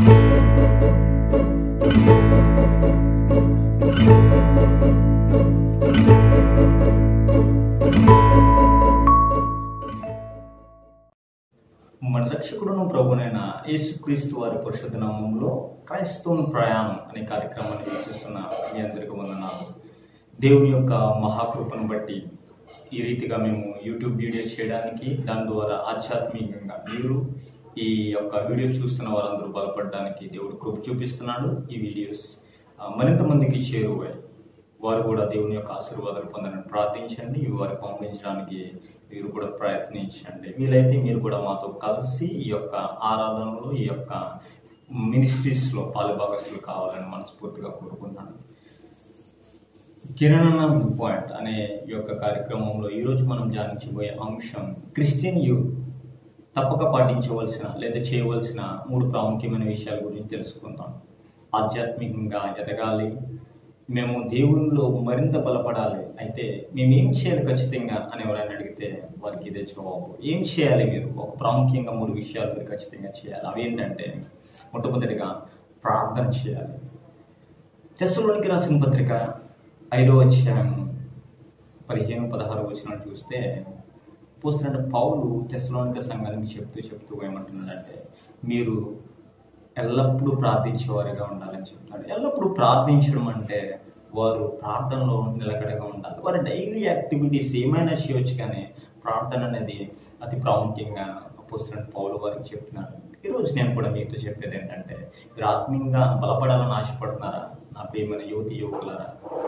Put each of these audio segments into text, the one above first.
మన రక్షకుడును ప్రభునైన యేసుక్రీస్తు వారి పరిశుద్ధ నామంలో క్రైస్తవుని ప్రయాణం అనే కార్యక్రమాన్ని వీక్షిస్తున్న మీ అందరికీ వందనాలు దేవుని యొక్క మహాకృపను బట్టి ఈ రీతిగా మేము యూట్యూబ్ వీడియో చేయడానికి దాని ద్వారా ఆధ్యాత్మికంగా మీరు ఈ యొక్క వీడియో చూస్తున్న వారందరూ బలపడడానికి దేవుడు కృప చూపిస్తున్నాడు ఈ వీడియోస్ ఆ, మరింత మందికి చేరువై వారు కూడా దేవుని యొక్క ఆశీర్వాదాలు పొందాలని ప్రార్థించండి ఇవి వారికి పంపించడానికి మీరు కూడా ప్రయత్నించండి వీలైతే మీరు కూడా మాతో కలిసి ఈ యొక్క ఆరాధనలో ఈ యొక్క మినిస్ట్రీస్లో పాలుభాగస్తులు కావాలని మనస్ఫూర్తిగా కోరుకుంటున్నాను కిరణ్ వ్యూ పాయింట్ అనే ఈ యొక్క కార్యక్రమంలో ఈరోజు మనం ధ్యానించబోయే అంశం క్రిస్టియన్ యూత్ తప్పక పాటించవలసిన లేదా చేయవలసిన మూడు ప్రాముఖ్యమైన విషయాల గురించి తెలుసుకుందాం ఆధ్యాత్మికంగా ఎదగాలి మేము దేవునిలో మరింత బలపడాలి అయితే మేము ఏం చేయాలి ఖచ్చితంగా అని ఎవరైనా అడిగితే వారికి ఇదే జవాబు ఏం చేయాలి మీరు ఒక ప్రాముఖ్యంగా మూడు విషయాలు మీరు ఖచ్చితంగా చేయాలి అవి ఏంటంటే మొట్టమొదటిగా ప్రార్థన చేయాలి తెస్సలోనికి రాసిన పత్రిక ఐదో అధ్యాయం పదిహేను పదహారు వచనాలు చూస్తే పోస్తున్న పౌలు తెస్సలోనిక సంఘానికి చెప్తూ చెప్తూ ఏమంటున్నాడంటే మీరు ఎల్లప్పుడూ ప్రార్థించేవారిగా ఉండాలని చెప్తాడు ఎల్లప్పుడూ ప్రార్థించడం అంటే వారు ప్రార్థనలో నిలకడగా ఉండాలి వారి డైలీ యాక్టివిటీస్ ఏమైనా చేయొచ్చు కానీ ప్రార్థన అనేది అతి ప్రాముఖ్యంగా పోస్తున్న పౌలు వారికి చెప్తున్నాడు ఈరోజు నేను కూడా మీతో చెప్పేది ఏంటంటే మీరు ఆత్మీయంగా బలపడాలని ఆశపడుతున్నారా నా ప్రియమైన యువతి యువకులారా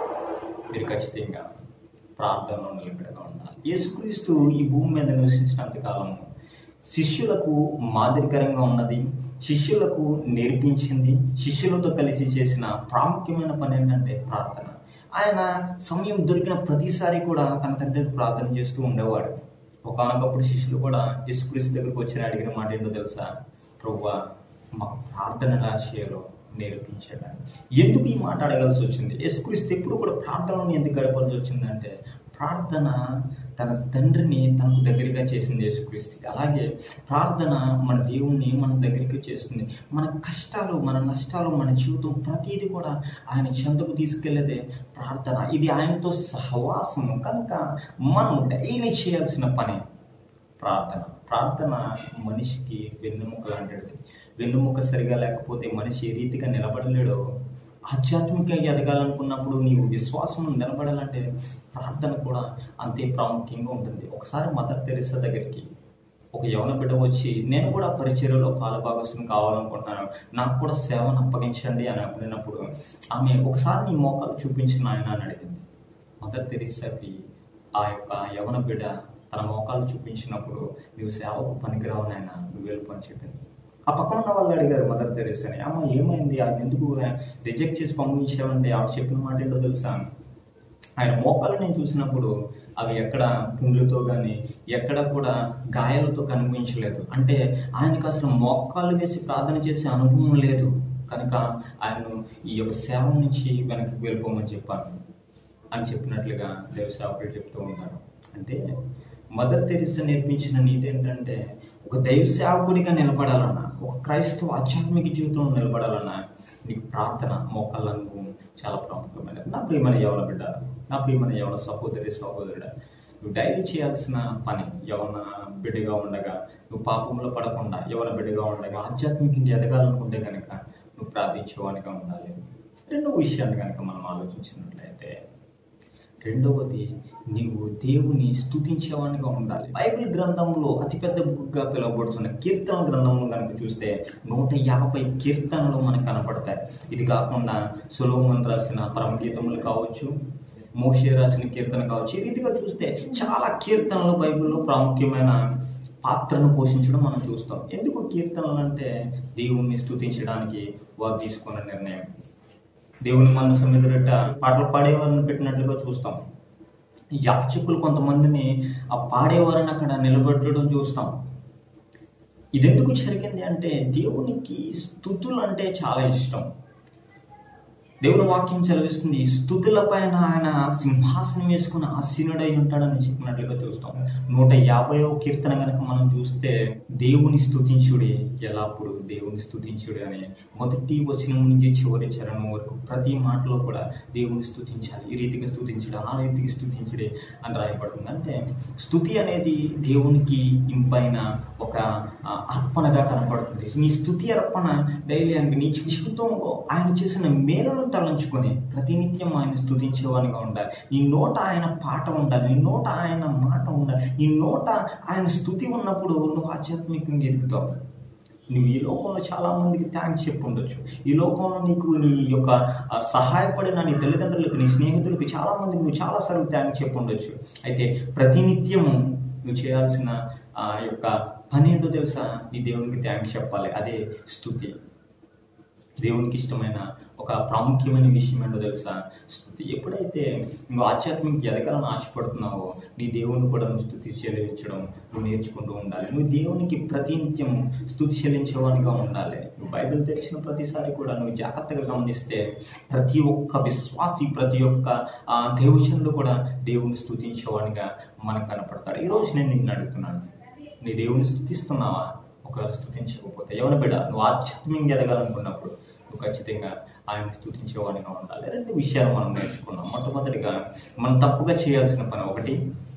మీరు ఖచ్చితంగా ప్రార్థనలో నిలబడగా ఉండాలి యేసుక్రీస్తు ఈ భూమి మీద నివసించినంత కాలము శిష్యులకు మాదిరికరంగా ఉన్నది శిష్యులకు నేర్పించింది శిష్యులతో కలిసి చేసిన ప్రాముఖ్యమైన పని ఏంటంటే ప్రార్థన ఆయన సమయం దొరికిన ప్రతిసారి కూడా తన తండ్రికి ప్రార్థన చేస్తూ ఉండేవాడు ఒకనొకప్పుడు శిష్యులు కూడా యేసుక్రీస్తు దగ్గరకు వచ్చి అడిగిన మాట ఏంటో తెలుసా ప్రభువా మాకు ప్రార్థన ఎలా చేయాలో నేర్పించడానికి ఎందుకు ఈ మాట అడగాల్సి వచ్చింది యేసుక్రీస్తు ఎప్పుడు కూడా ప్రార్థనను ఎందుకు గడపాల్సి వచ్చిందంటే ప్రార్థన తన తండ్రిని తనకు దగ్గరగా చేసింది యేసుక్రీస్తు అలాగే ప్రార్థన మన దేవుణ్ణి మన దగ్గరికి చేస్తుంది మన కష్టాలు మన నష్టాలు మన జీవితం ప్రతిదీ కూడా ఆయన చెంతకు తీసుకెళ్లేదే ప్రార్థన ఇది ఆయనతో సహవాసము కనుక మనం డైలీ చేయాల్సిన పని ప్రార్థన ప్రార్థన మనిషికి వెన్నెముక లాంటిది వెన్నెముక సరిగా లేకపోతే మనిషి ఏ రీతిగా నిలబడలేడో ఆధ్యాత్మికంగా ఎదగాలనుకున్నప్పుడు నీవు విశ్వాసం నిలబడాలంటే ప్రార్థన కూడా అంతే ప్రాముఖ్యంగా ఉంటుంది ఒకసారి మదర్ తెరిసా దగ్గరికి ఒక యవన బిడ్డ వచ్చి నేను కూడా పరిచర్యలో పాలభాగస్వం కావాలనుకుంటున్నాను నాకు కూడా సేవను అప్పగించండి అని అడిగినప్పుడు ఆమె ఒకసారి నీ మోకాలు చూపించిన ఆయన అని అడిగింది మదర్ తెరిసాకి ఆ యొక్క యవన బిడ్డ తన మోకాలు చూపించినప్పుడు నువ్వు సేవకు పనికిరావు నాయన నువ్వు వెళ్ళిపో అని చెప్పింది ఆ పక్కన ఉన్న వాళ్ళు అడిగారు మదర్ తెరిసాని అమ్మ ఏమైంది అది ఎందుకు రిజెక్ట్ చేసి పంపించావంటే ఆవిడ చెప్పిన మాట ఏంటో తెలుసా ఆయన మోకాలు నేను చూసినప్పుడు అవి ఎక్కడ పుండ్లతో కానీ ఎక్కడ కూడా గాయాలతో కనిపించలేదు అంటే ఆయనకు అసలు మోకాళ్ళు వేసి ప్రార్థన చేసే అనుభవం లేదు కనుక ఆయన ఈ యొక్క సేవ నుంచి వెనక్కి వెళ్ళిపోమని చెప్పాను అని చెప్పినట్లుగా దేవ సేవకులు చెప్తూ ఉంటారు అంటే మదర్ తెరిసా నేర్పించిన నీతి ఏంటంటే ఒక దైవ సేవకుడిగా నిలబడాలన్నా ఒక క్రైస్తవ ఆధ్యాత్మిక జీవితంలో నిలబడాలన్నా నీకు ప్రార్థన మోకాళ్ళ అనుభవం చాలా ప్రాముఖ్యమైనది నా ప్రియమైన యవన బిడ్డ నా ప్రియమైన యవన సహోదరి సహోదరుడ నువ్వు డైలీ చేయాల్సిన పని యవన బిడ్డగా ఉండగా నువ్వు పాపంలో పడకుండా యవన బిడ్డగా ఉండగా ఆధ్యాత్మికంగా ఎదగాలనుకుంటే కనుక నువ్వు ప్రార్థించేవానిగా ఉండాలి రెండో విషయాన్ని కనుక మనం ఆలోచించినట్లయితే రెండవది నీవు దేవుని స్తుతించేవానిగా ఉండాలి బైబిల్ గ్రంథంలో అతిపెద్ద బుక్గా పిలువబడుతున్న కీర్తన గ్రంథంలో కనుక చూస్తే నూట యాభై కీర్తనలు మనకు కనపడతాయి ఇది కాకుండా సులోమన్ రాసిన పరమగీతములు కావచ్చు మోషే రాసిన కీర్తన కావచ్చు ఈ రీతిగా చూస్తే చాలా కీర్తనలు బైబిల్లో ప్రాముఖ్యమైన పాత్రను పోషించడం మనం చూస్తాం ఎందుకు కీర్తనలు అంటే దేవుణ్ణి స్తుతించడానికి వారు తీసుకున్న నిర్ణయం దేవుని మనసు మీద రెట్ట పాటలు పాడేవారిని పెట్టినట్లుగా చూస్తాం యాచకులు కొంతమందిని ఆ పాడేవారిని అక్కడ నిలబెట్టడం చూస్తాం ఇది ఎందుకు జరిగింది అంటే దేవునికి స్థుతులు అంటే చాలా ఇష్టం దేవుని వాక్యం చదివిస్తుంది స్థుతుల పైన ఆయన సింహాసనం వేసుకుని ఆసీనుడై ఉంటాడని చెప్పినట్లుగా చూస్తాం నూట యాభైవ కీర్తన కనుక మనం చూస్తే దేవుని స్థుతించుడే ఎల్లప్పుడు దేవుని స్థుతించుడే అని మొదటి వచనం నుంచి చివరి చరణం వరకు ప్రతి మాటలో కూడా దేవుని స్థుతించాలి ఈ రీతిగా స్థుతించడం ఆ రీతికి స్థుతించడే అని రాయబడుతుంది అంటే స్థుతి అనేది దేవునికి ఇంపైన ఒక ఆ, అర్పణగా కనపడుతుంది నీ స్థుతి అర్పణ డైలీ అంటే నీ జీవితంలో ఆయన చేసిన మేలును తలంచుకొని ప్రతినిత్యం ఆయన స్థుతించేవానిగా ఉండాలి నీ నోట ఆయన పాట ఉండాలి నీ నోట ఆయన మాట ఉండాలి నీ నోట ఆయన స్థుతి ఉన్నప్పుడు నువ్వు ఆధ్యాత్మికంగా ఎదుగుతావు నువ్వు ఈ లోకంలో చాలా మందికి థ్యాంక్స్ చెప్పి ఉండొచ్చు ఈ లోకంలో నీకు నీ యొక్క ఆ, సహాయపడిన నీ తల్లిదండ్రులకు నీ స్నేహితులకు చాలా మందికి నువ్వు చాలా సార్లు థ్యాంక్స్ చెప్పి ఉండొచ్చు అయితే ప్రతినిత్యము నువ్వు చేయాల్సిన ఆ యొక్క పని ఏంటో తెలుసా నీ దేవునికి థ్యాంక్స్ చెప్పాలి అదే స్థుతి దేవునికి ఇష్టమైన ఒక ప్రాముఖ్యమైన విషయం ఏంటో తెలుసా స్థుతి ఎప్పుడైతే నువ్వు ఆధ్యాత్మిక ఎదగాలని ఆశపడుతున్నావో నీ దేవుని కూడా నువ్వు స్థుతి చెల్లించడం నువ్వు నేర్చుకుంటూ ఉండాలి నువ్వు దేవునికి ప్రతినిత్యం స్థుతి చెల్లించేవానిగా ఉండాలి నువ్వు బైబిల్ తెరిచిన ప్రతిసారి కూడా నువ్వు జాగ్రత్తగా గమనిస్తే ప్రతి ఒక్క విశ్వాసి ప్రతి ఒక్క ఆ, దేవచనుడు కూడా దేవుని స్థుతించేవానిగా మనకు కనపడతాడు ఈరోజు నేను నిన్ను అడుగుతున్నాను నీ దేవుని స్థుతిస్తున్నావా ఒకవేళ స్థుతించకపోతే ఎవరి బిడ్డ నువ్వు ఆధ్యాత్మికంగా ఎదగాలనుకున్నప్పుడు నువ్వు ఖచ్చితంగా ఆయన స్థుతించేవాడిగా ఉండాలి రెండు విషయాలు మనం నేర్చుకున్నాం మొట్టమొదటిగా మనం తప్పుగా చేయాల్సిన పని ఒకటి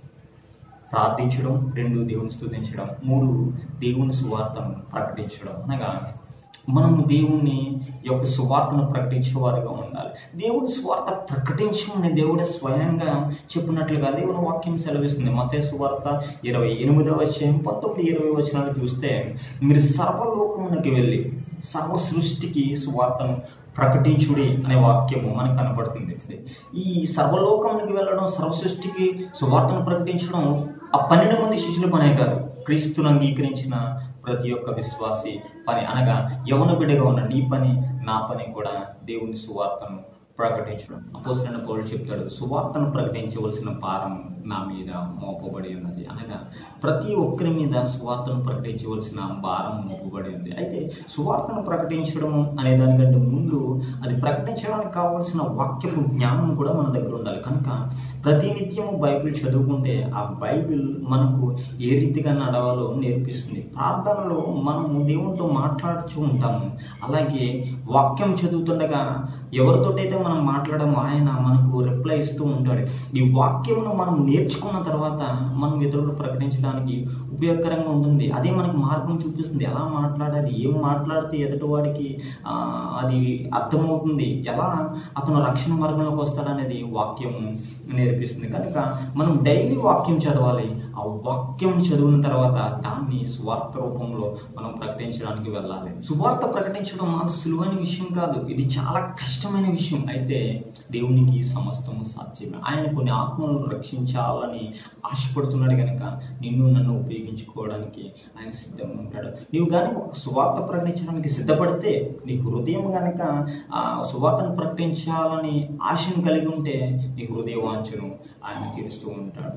ప్రార్థించడం రెండు దేవుని స్థుతించడం మూడు దేవుని సువార్తను ప్రకటించడం అనగా మనము దేవుని యొక్క సువార్తను ప్రకటించేవారుగా ఉండాలి దేవుని సువార్త ప్రకటించమని దేవుడే స్వయంగా చెప్పినట్లుగా దేవుని వాక్యం సెలవిస్తుంది మతే సువార్త ఇరవై ఎనిమిదవ వచ్చాయం పంతొమ్మిది ఇరవై వచనాలు చూస్తే మీరు సర్వలోకమునకి వెళ్ళి సర్వ సృష్టికి సువార్తను ప్రకటించుడి అనే వాక్యము మనకు కనపడుతుంది ఈ సర్వలోకానికి వెళ్ళడం సర్వ సృష్టికి సువార్తను ప్రకటించడం ఆ పన్నెండు మంది శిష్యుల పనే కాదు క్రీస్తును అంగీకరించిన ప్రతి ఒక్క విశ్వాసి పని అనగా యవన బిడ్డగా ఉన్న నీ పని నా పని కూడా దేవుని సువార్తను ప్రకటించడం అపోసరైన పౌరుడు చెప్తాడు సువార్తను ప్రకటించవలసిన భారం నా మీద మోపబడి ఉన్నది అనగా ప్రతి ఒక్కరి మీద సువార్తను ప్రకటించవలసిన భారం మోపబడి ఉంది అయితే సువార్తను ప్రకటించడం అనే దానికంటే ముందు అది ప్రకటించడానికి కావాల్సిన వాక్యపు జ్ఞానం కూడా మన దగ్గర ఉండాలి కనుక ప్రతినిత్యము బైబిల్ చదువుకుంటే ఆ బైబిల్ మనకు ఏ రీతిగా నడవాలో నేర్పిస్తుంది ప్రార్థనలో మనము దేవునితో మాట్లాడుతూ ఉంటాము అలాగే వాక్యం చదువుతుండగా ఎవరితోటైతే మనం మాట్లాడమో ఆయన మనకు రిప్లై ఇస్తూ ఉంటాడు ఈ వాక్యమును మనం నేర్చుకున్న తర్వాత మనం ఇతరులు ప్రకటించడానికి ఉపయోగకరంగా ఉంటుంది అదే మనకు మార్గం చూపిస్తుంది ఎలా మాట్లాడాలి ఏం మాట్లాడితే ఎదుటివాడికి ఆ, అది అర్థమవుతుంది ఎలా అతను రక్షణ మార్గంలోకి వస్తాడనేది వాక్యం నేర్పిస్తుంది కనుక మనం డైలీ వాక్యం చదవాలి ఆ వాక్యం చదివిన తర్వాత దాన్ని సువార్త రూపంలో మనం ప్రకటించడానికి వెళ్ళాలి సువార్త ప్రకటించడం అంత సులువైన విషయం కాదు ఇది చాలా కష్టమైన విషయం అయితే దేవునికి సమస్తము సాధ్యమే ఆయన కొన్ని ఆత్మలను రక్షించాలని ఆశపడుతున్నాడు కనుక నిన్ను నన్ను ఉపయోగించుకోవడానికి ఆయన సిద్ధంగా ఉంటాడు నీవు కానీ ఒక సువార్త ప్రకటించడానికి సిద్ధపడితే నీ హృదయం కనుక ఆ సువార్తను ప్రకటించాలని ఆశను కలిగి ఉంటే నీ హృదయ వాంఛను ఆయన తీరుస్తూ ఉంటాడు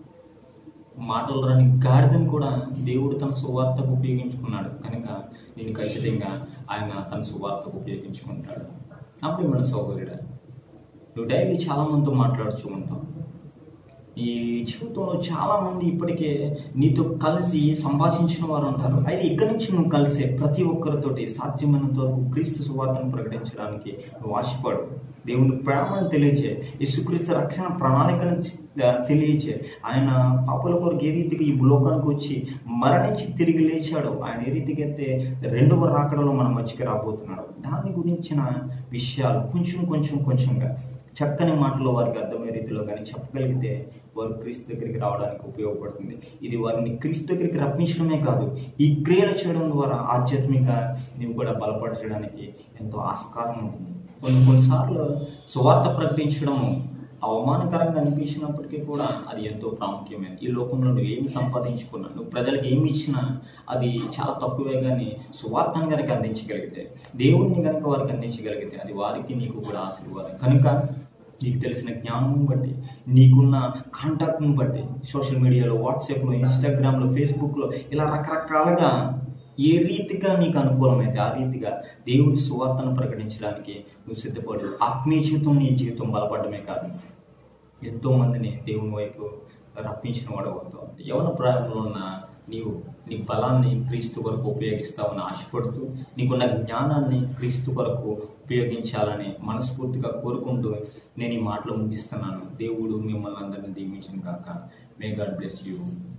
మాటలు రాని గాడిదని కూడా దేవుడు తన సువార్తకు ఉపయోగించుకున్నాడు కనుక నేను ఖచ్చితంగా ఆయన తన సువార్తకు ఉపయోగించుకుంటాడు నా ప్రియమైన సౌకర్యుడా నువ్వు డైలీ చాలా మందితో మాట్లాడుతూ ఉంటావు ఈ జీవితంలో చాలా మంది ఇప్పటికే నీతో కలిసి సంభాషించిన వారు ఉంటారు అయితే ఇక్కడి నుంచి నువ్వు కలిసే ప్రతి ఒక్కరితోటి సాధ్యమైనంత వరకు క్రీస్తు సువార్తను ప్రకటించడానికి నువ్వు ఆశపడు దేవుని ప్రేమను తెలియచే యేసుక్రీస్తు రక్షణ ప్రణాళికను ఆ, తెలియచే ఆయన పాపల కొరకు ఏ రీతిగా ఈ లోకానికి వచ్చి మరణించి తిరిగి లేచాడు ఆయన ఏ రీతిగా అయితే రెండవ రాకడలో మన మధ్యకి రాబోతున్నాడు దాని గురించిన విషయాలు కొంచెం కొంచెం కొంచెంగా చక్కని మాటలు వారికి అర్థమయ్యే రీతిలో కానీ చెప్పగలిగితే వారు క్రీస్తు దగ్గరికి రావడానికి ఉపయోగపడుతుంది ఇది వారిని క్రీస్తు దగ్గరికి రప్పించడమే కాదు ఈ క్రియలు చేయడం ద్వారా ఆధ్యాత్మిక నీవు కూడా బలపరచడానికి ఎంతో ఆస్కారం ఉంటుంది కొన్ని కొన్నిసార్లు సువార్త ప్రకటించడము అవమానకరంగా అనిపించినప్పటికీ కూడా అది ఎంతో ప్రాముఖ్యమైనది ఈ లోకంలో నువ్వు ఏమి సంపాదించుకున్నా నువ్వు ప్రజలకు ఏమి ఇచ్చినా అది చాలా తక్కువే కానీ సువార్తను కనుక అందించగలిగితే దేవుణ్ణి కనుక వారికి అందించగలిగితే అది వారికి నీకు కూడా ఆశీర్వాదం కనుక నీకు తెలిసిన జ్ఞానం బట్టి నీకున్న కాంటాక్ట్ని బట్టి సోషల్ మీడియాలో వాట్సాప్లో ఇన్స్టాగ్రామ్లో ఫేస్బుక్లో ఇలా రకరకాలుగా ఏ రీతిగా నీకు అనుకూలమైతే ఆ రీతిగా దేవుడి సువార్తను ప్రకటించడానికి నువ్వు సిద్ధపడు ఆత్మీయ జీవితం నీ జీవితం బలపడమే కాదు ఎంతో మందిని దేవుని వైపు రప్పించిన వాడు అవుతావు యవన ప్రాయంలో ఉన్న నీవు నీ బలాన్ని క్రీస్తు కొరకు ఉపయోగిస్తావని ఆశపడుతూ నీకున్న జ్ఞానాన్ని క్రీస్తు కొరకు ఉపయోగించాలని మనస్ఫూర్తిగా కోరుకుంటూ నేను ఈ మాటలు ముగిస్తున్నాను దేవుడు మిమ్మల్ని అందరినీ దీవించిన కాక మే గాడ్ బ్లెస్ యూ